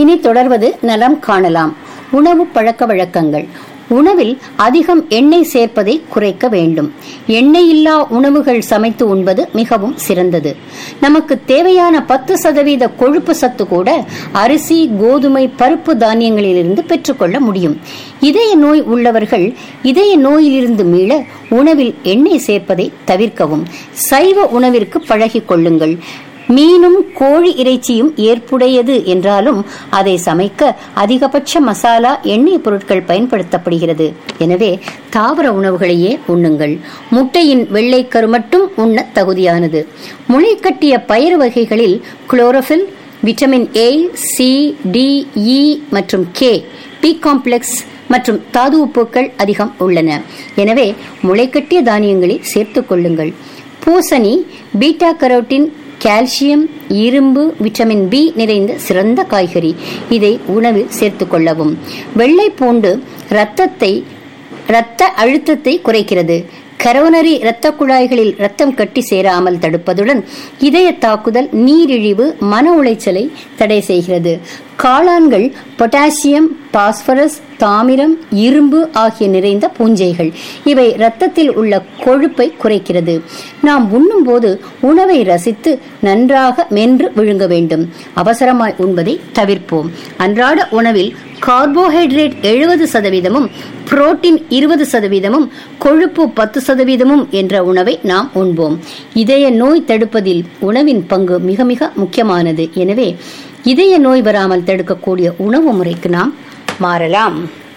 இனி தொடர்வது நலம் காணலாம் உணவு பழக்க வழக்கங்கள் உணவில் அதிகம் எண்ணெய் சேர்ப்பதை குறைக்க வேண்டும் எண்ணெய் இல்லா உணவுகள் சமைத்து உண்பது மிகவும் சிறந்தது நமக்கு தேவையான பத்து சதவீத கொழுப்பு சத்து கூட அரிசி கோதுமை பருப்பு தானியங்களிலிருந்து பெற்றுக்கொள்ள முடியும் இதய நோய் உள்ளவர்கள் இதய நோயிலிருந்து மீள உணவில் எண்ணெய் சேர்ப்பதை தவிர்க்கவும் சைவ உணவிற்கு பழகிக் கொள்ளுங்கள் மீனும் கோழி இறைச்சியும் ஏற்புடையது என்றாலும் அதை சமைக்க அதிகபட்ச மசாலா எண்ணெய் பொருட்கள் பயன்படுத்தப்படுகிறது எனவே தாவர உணவுகளையே உண்ணுங்கள் முட்டையின் வெள்ளைக்கரு மட்டும் உண்ண தகுதியானது முளைக்கட்டிய பயிர் வகைகளில் chlorophyll vitamin A C D E மற்றும் கே பி காம்ப்ளெக்ஸ் மற்றும் தாது உப்புக்கள் அதிகம் உள்ளன எனவே முளைக்கட்டிய தானியங்களை சேர்த்துக் கொள்ளுங்கள் பூசணி பீட்டா கரோட்டின் கால்சியம் இரும்பு விட்டமின் பி நிறைந்த சிறந்த காய்கறி இதை உணவில் சேர்த்துக் கொள்ளவும் வெள்ளை பூண்டு இரத்தத்தை இரத்த அழுத்தத்தை குறைக்கிறது கரோனரி இரத்த குழாய்களில் ரத்தம் கட்டி சேராமல் தடுப்பதுடன் இதய தாக்குதல் நீரிழிவு மன உளைச்சலை தடை செய்கிறது காளான்கள் பொட்டாசியம் பாஸ்பரஸ் தாமிரம் இரும்பு ஆகிய நிறைந்த பூஞ்சைகள் இவை இரத்தத்தில் உள்ள கொழுப்பை குறைக்கிறது நாம் உண்ணும்போது உணவை ரசித்து நன்றாக மென்று விழுங்க வேண்டும் அவசரமாய் உண்பதை தவிர்ப்போம் அன்றாட உணவில் கார்போஹைட்ரேட் எழுபது சதவீதமும் புரோட்டீன் இருபது சதவீதமும் கொழுப்பு பத்து சதவீதமும் என்ற உணவை நாம் உண்போம் இதய நோய் தடுப்பதில் உணவின் பங்கு மிக மிக முக்கியமானது எனவே இதய நோய் வராமல் தடுக்கக்கூடிய உணவு முறைக்கு நாம் மாறலாம்